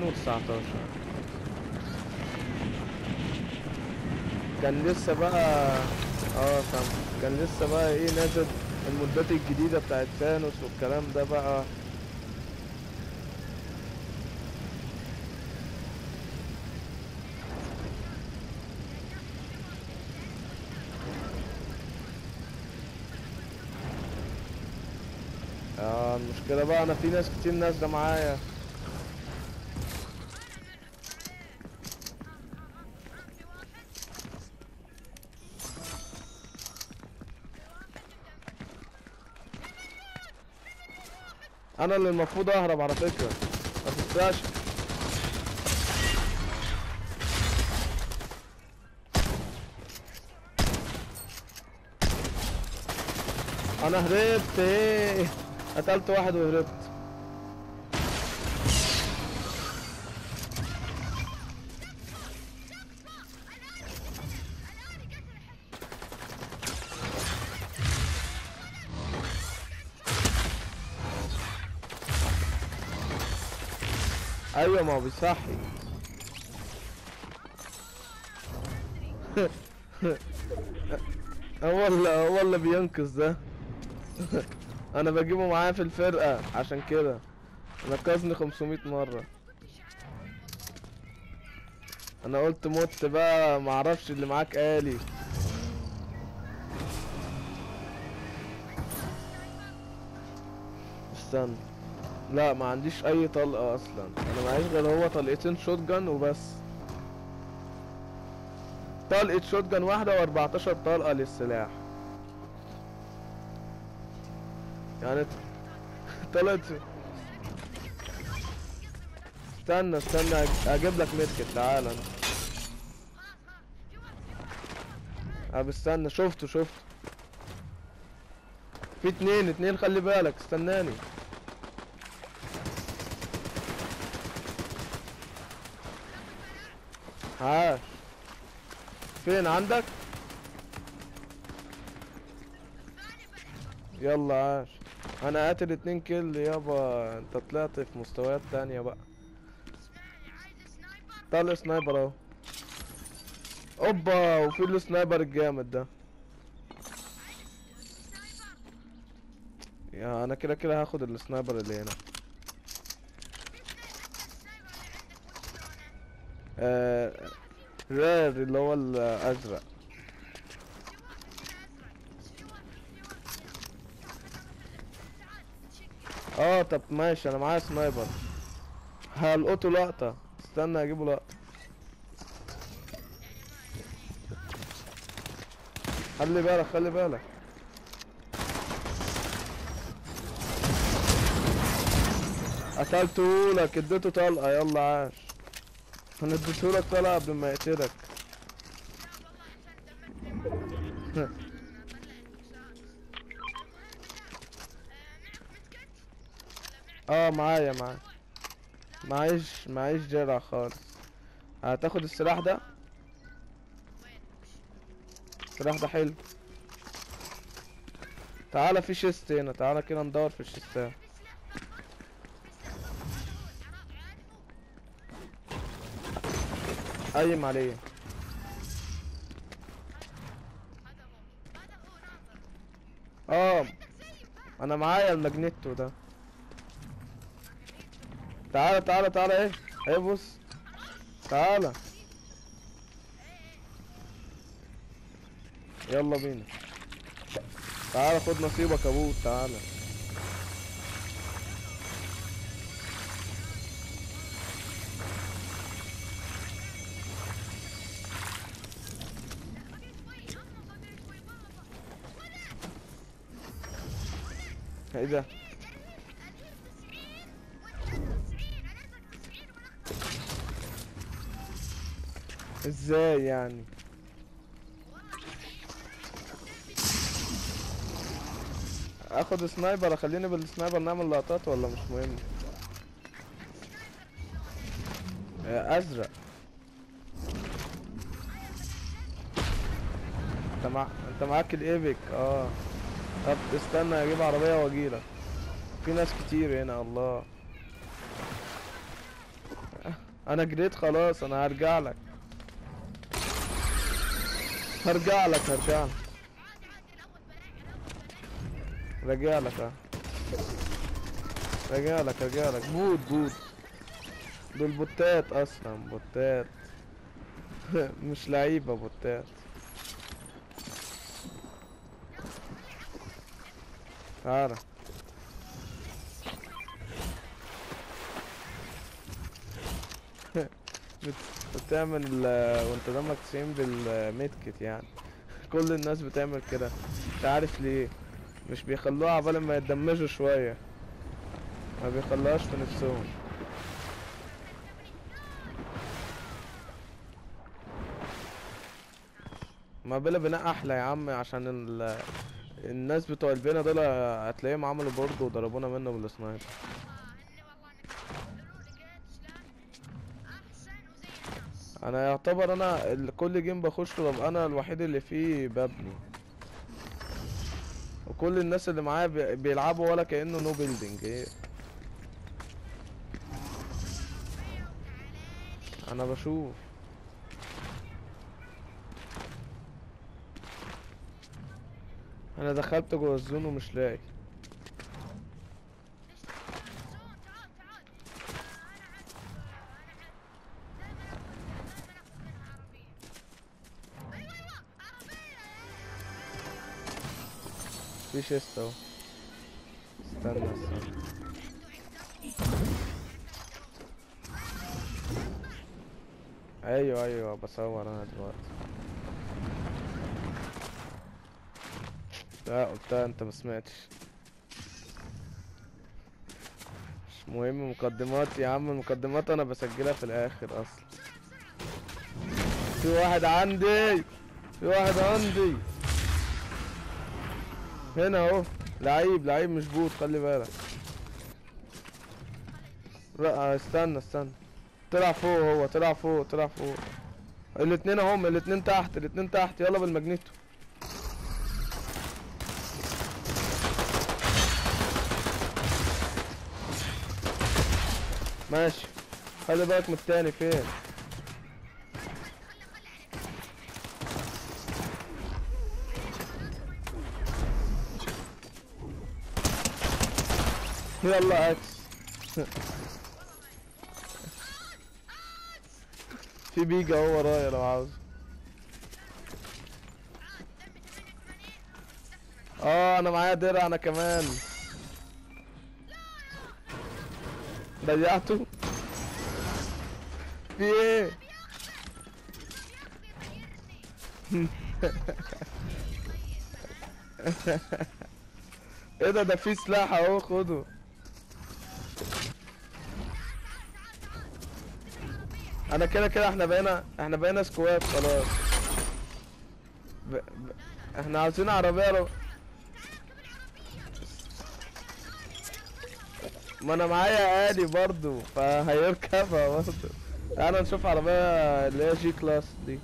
2019 كان لسه بقى اه سامع كان لسه بقى ايه نازل المدات الجديدة بتاعت ثانوس والكلام ده بقى اه المشكلة بقى انا في ناس كتير نازلة معايا انا اللي المفروض اهرب على فكرة ما تنساش انا هربت ايه قتلت واحد وهربت ايوه ما هو بيصحي هو اللي هو اللي بينقذ ده انا بجيبه معايا في الفرقة عشان كده نقذني 500 مرة انا قلت مت بقى معرفش اللي معاك آلي استنى لا ما عنديش اي طلقة اصلا انا معيش غير هو طلقتين شوت جن وبس طلقة شوت جن واحدة و14 طلقة للسلاح يعني ت- طلعت استنى استنى أج- اجيب لك ميدكت تعالى انت طب استنى شفته شفته في اتنين اتنين خلي بالك استناني عاش فين عندك يلا عاش انا قاتل اتنين كيل يابا انت طلعت في مستويات تانية بقى طلع سنايبر اهو اوبا وفي السنايبر الجامد ده يا انا كده كده هاخد السنايبر اللي هنا آه رير اللي هو الازرق اه طب ماشي انا معايا سنايبر هلقطه لقطة استنى اجيبه لقطة خلي بالك خلي بالك قتلته لك اديته طلقة يلا عاش انا اديته لك طلقة قبل ما يقتلك اه معايا معايا معيش معيش درع خالص هتاخد السلاح ده السلاح ده حلو تعالى في شيست هنا تعالى كده ندور في الشيستات قيم عليه اه انا معايا الماجنيتو ده تعالى تعالى تعالى ايه ايه بص تعالى يلا بينا تعالى خد نصيبك يا ابوك تعالى ايه ده ازاي يعني اخد سنايبر اخليني بالسنايبر نعمل لقطات ولا مش مهم آه، ازرق انت مع انت معاك الايبك اه طب استنى اجيب عربيه واجيلك في ناس كتير هنا الله انا جريت خلاص انا هرجع لك هرجع لك هرجع لك راجع لك اه راجع لك راجع لك بوت بوت دول بوتات اصلا بوتات مش لعيبه بوتات تعالى بت- بتعمل ال- وانت دمك 90 بالميدكت يعني كل الناس بتعمل كده مش عارف ليه مش بيخلوها عبال ما يتدمجوا شوية ما بيخلوهاش في نفسهم ما بلا بناء احلى يا عم عشان ال... الناس بتوع البنا دول هتلاقيهم عملوا برضه وضربونا منه بالسنايبر انا يعتبر انا ال- كل جيم بخشه ببقى انا الوحيد اللي فيه ببني وكل الناس اللي معايا بي- بيلعبوا ولا كأنه نو بيلدينج ايه انا بشوف انا دخلت جوه الزون ومش لاقي في شيست اهو استنى استنى ايوه ايوه بصور انا دلوقتي لا قلتها انت ما سمعتش مش مهم مقدمات يا عم المقدمات انا بسجلها في الاخر اصلا في واحد عندي في واحد عندي هنا اهو لعيب لعيب مش بوت خلي بالك لا استنى استنى طلع فوق هو طلع فوق طلع فوق الاتنين اهم الاتنين تحت الاتنين تحت يلا بالماجنيتو ماشي خلي بالك من التاني فين يلا اكس في بيجا هو ورايا لو عاوز اه انا معايا درع انا كمان ضيعته في ايه ايه ده ده في سلاح اهو خده انا كده كده احنا بقينا احنا بقينا سكواد خلاص ب... ب... احنا عاوزين عربية لو ما انا معايا آلي برضو فهيركبها برضو تعالى نشوف عربية اللي هي جي كلاس دي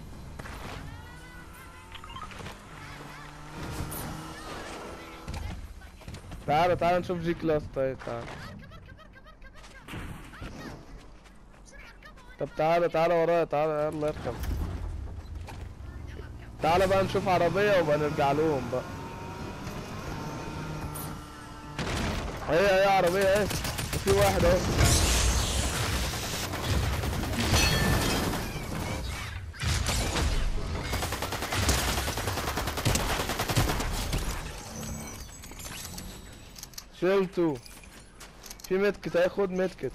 تعالى تعالى نشوف جي كلاس طيب تعالى طب تعالى تعالى ورايا تعالى يلا اركب تعالى بقى نشوف عربية وبقى نرجع لهم بقى هي هي عربية ايه وفي واحد اهو شلته في متكت هياخد متكت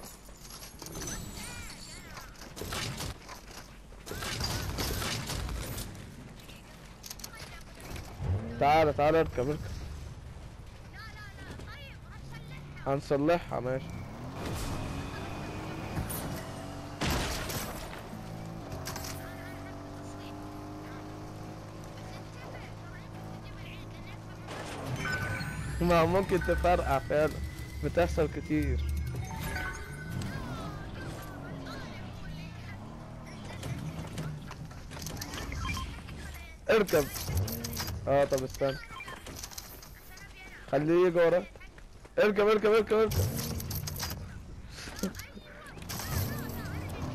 تعالى تعالى اركب اركب هنصلحها ماشي ما ممكن تفرقع فعلا بتحصل كتير اركب اه طب استنى خليه يجي وراك اركب اركب اركب اركب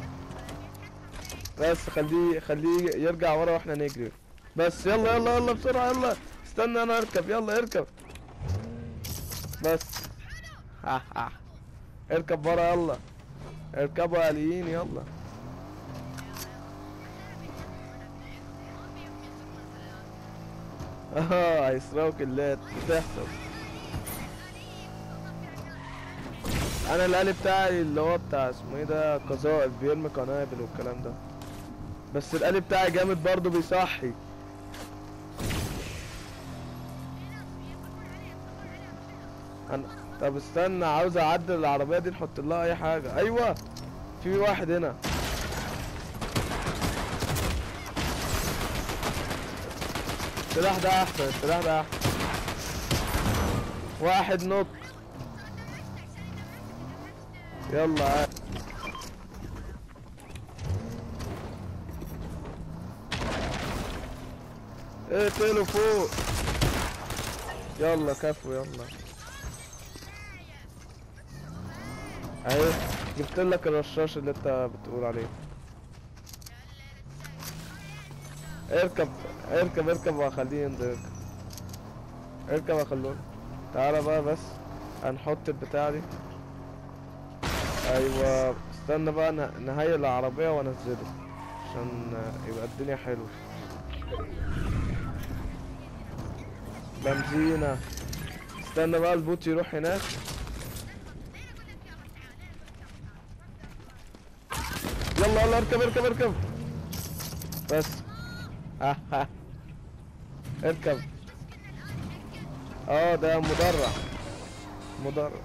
بس خليه خليه يرجع ورا واحنا نجري بس يلا يلا يلا بسرعة يلا استنى انا اركب يلا اركب بس ها ها اركب ورا يلا اركبوا آليين يلا اه هيسرقوا كلات بتحصل انا الآلي بتاعي اللي هو بتاع اسمه ايه ده قذائف بيرمي قنابل والكلام ده بس الآلي بتاعي جامد برضه بيصحي انا طب استنى عاوز اعدل العربية دي نحط لها اي حاجة ايوه في واحد هنا السلاح ده احسن السلاح ده احسن واحد نوك يلا عاد. اقتلوا فوق يلا كفو يلا اهي جبت لك الرشاش اللي انت بتقول عليه اركب اركب اركب وهخليه ينزل اركب اركب وهخلوه تعالى بقى بس هنحط البتاع دي ايوه استنى بقى نه- نهيئ العربية وانزله عشان يبقى الدنيا حلوة بنزينة استنى بقى البوت يروح هناك يلا يلا اركب اركب اركب بس ها ها اركب اه ده مدرع مدرع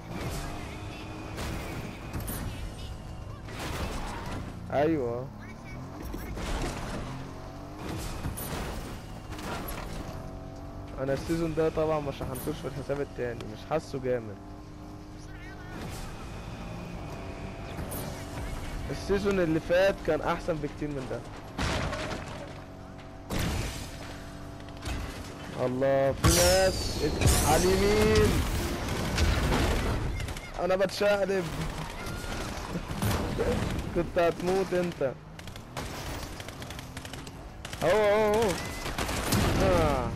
ايوه انا السيزون ده طبعا ما شحنتوش في الحساب التاني مش حاسه جامد السيزون اللي فات كان احسن بكتير من ده الله في ناس ات- على اليمين انا بتشقلب كنت هتموت انت اهو اهو اهو آه.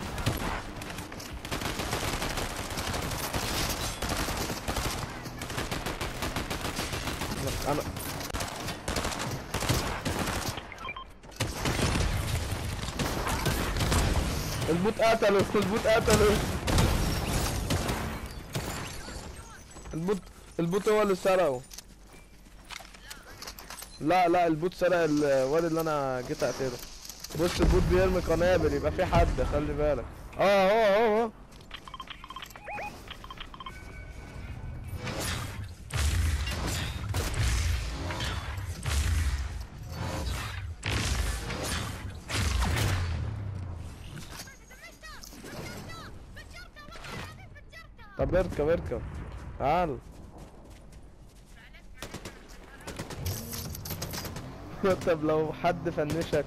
انا البوت قتله البوت قتله البوت البوت هو اللي سرقه لا لا البوت سرق الواد اللي انا جيت اقتله بص البوت بيرمي قنابل يبقى في حد خلي بالك اه هو هو هو طب اركب اركب تعال طب لو حد فنشك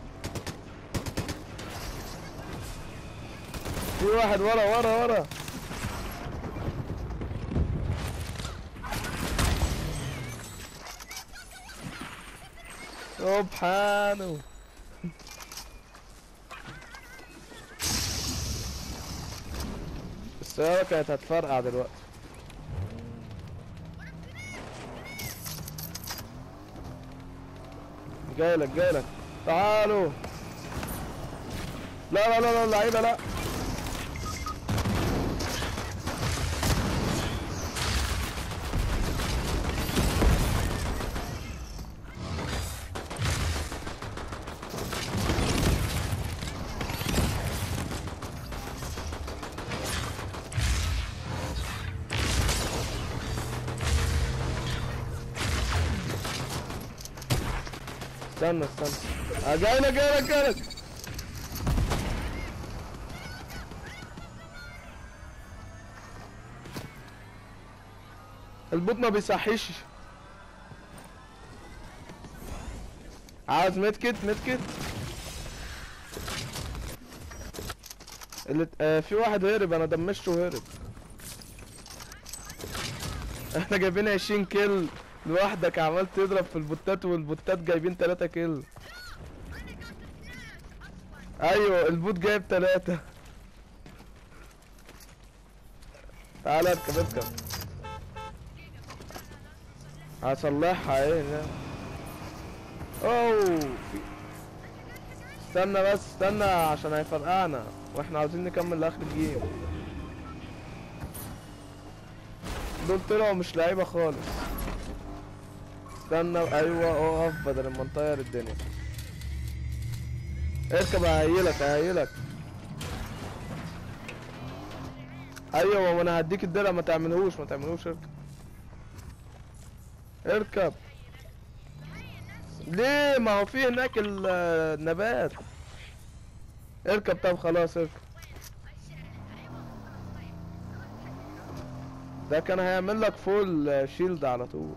في واحد ورا ورا ورا سبحانه السيارة كانت هتفرقع دلوقتي جايلك جايلك تعالوا لا لا لا لا اللعيبة لا استنى استنى آه، جايلك جايلك جايلك البوت ما بيصحيش عاوز متكت متكت اللي آه في واحد هرب انا دمشته وهرب احنا جايبين 20 كيل لوحدك عمال تضرب في البوتات والبوتات جايبين 3 كيل ايوه البوت جايب ثلاثة تعالى اركب اركب هصلحها ايه لا اوه في- استنى بس استنى عشان هيفرقعنا واحنا عاوزين نكمل لاخر الجيم دول طلعوا مش لعيبة خالص استنى ايوه اقف بدل ما نطير الدنيا اركب ههيلك ههيلك ايوه ما انا هديك الدرع ما تعملهوش ما تعملهوش اركب اركب ليه ما هو في هناك ال- النبات اركب طب خلاص اركب ده كان هيعمل لك فول شيلد على طول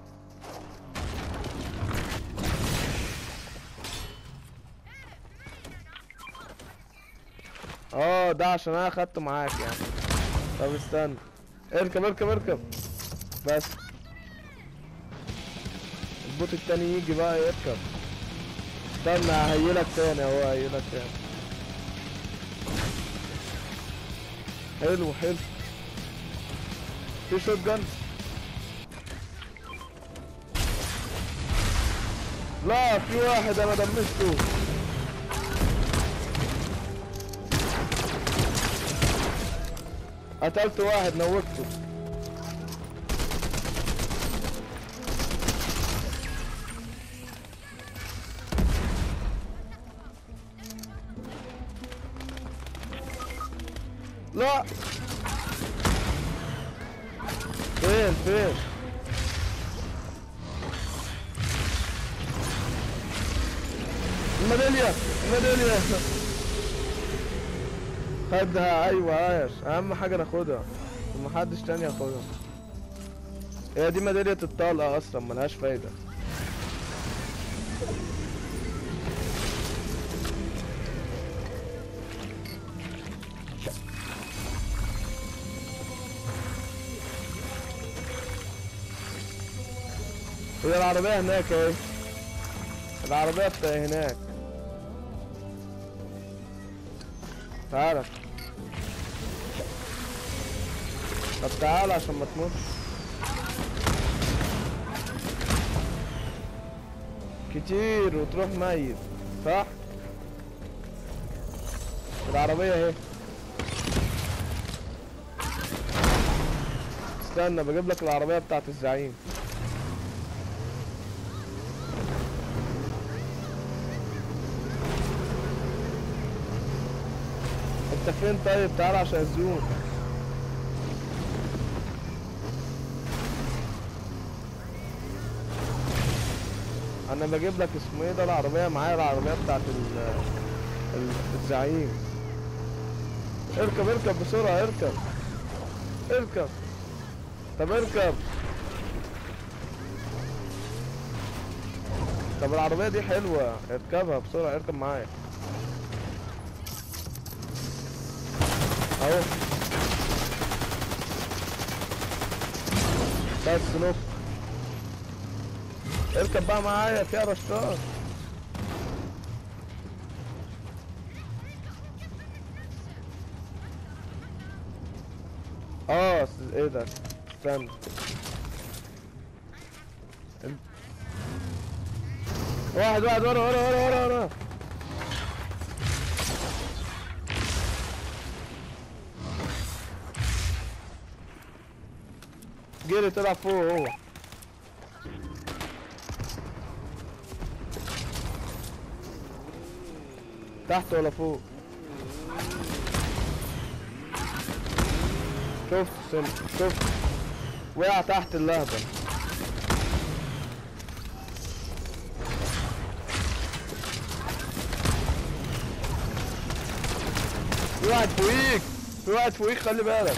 اه ده عشان انا اخدته معاك يعني طب استنى اركب اركب اركب بس البوت التاني يجي بقى يركب استنى ههيلك تاني اهو ههيلك تاني حلو حلو في شوت جن لا في واحد انا دمسته قتلت واحد نوكته لا فين فين الميدالية الميدالية خدها ايوه عايش اهم حاجة ناخدها ومحدش تاني ياخدها هي دي ميدالية الطلقة اصلا ملهاش فايدة هي العربية هناك اهي العربية بتاع هناك تعالى طب تعالى عشان ما تموتش كتير وتروح ميت صح العربية اهي استنى بجيب لك العربية بتاعت الزعيم انت فين طيب تعال عشان الزوم انا بجيب لك اسمه ايه ده العربيه معايا العربيه بتاعت ال ال- الزعيم اركب اركب بسرعه اركب اركب طب اركب طب العربيه دي حلوه اركبها بسرعه اركب معايا اهو بس نط اركب بقى معايا فيها رشاش اه س- ايه ده استنى ال- واحد واحد ورا ورا ورا ورا ورا جري طلع فوق هو تحت ولا فوق شفت سم شفت وقع تحت اللهبة في واحد فوقيك في واحد فوقيك خلي بالك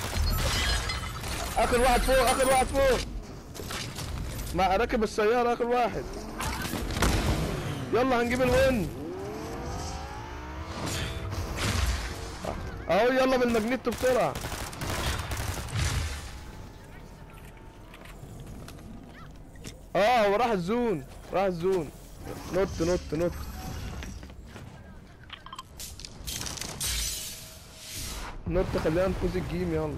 اخر واحد فوق اخر واحد فوق ما راكب السيارة اخر واحد يلا هنجيب الوين اهو يلا بالماجنيتو بسرعة اه هو راح الزون راح الزون نط نط نط نط خلينا نفوز الجيم يلا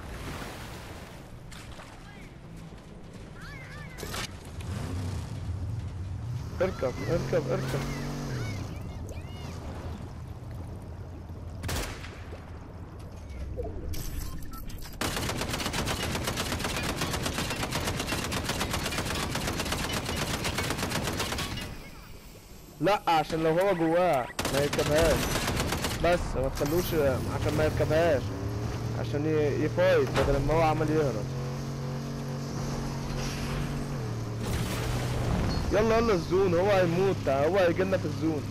اركب اركب اركب لا عشان لو هو جواه ما يركبهاش بس ما تخلوش عشان ما يركبهاش عشان ي- يفايت بدل ما هو عمال يهرب يلا يلا الزون هو هيموت هو هيجيلنا في الزون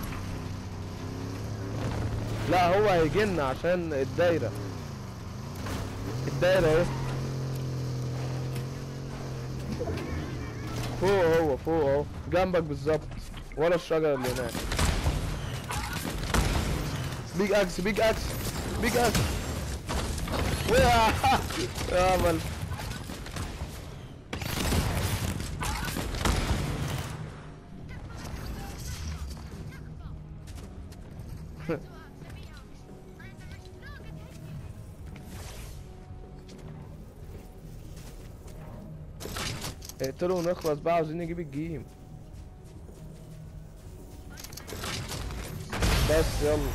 لا هو هيجيلنا عشان الدايرة الدايرة اهي فوق هو فوق اهو جنبك بالظبط ورا الشجرة اللي هناك بيج اكس بيج اكس بيج اكس وقع يا مال اقتلوا ونخلص بقى عاوزين نجيب الجيم بس يلا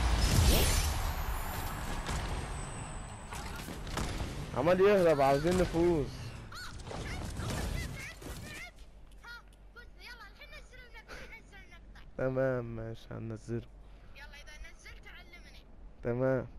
عمال يهرب عاوزين نفوز ها فزنا يلا الحين نزل المقطع نزل المقطع تمام ماشي هننزله يلا اذا نزلت علمني تمام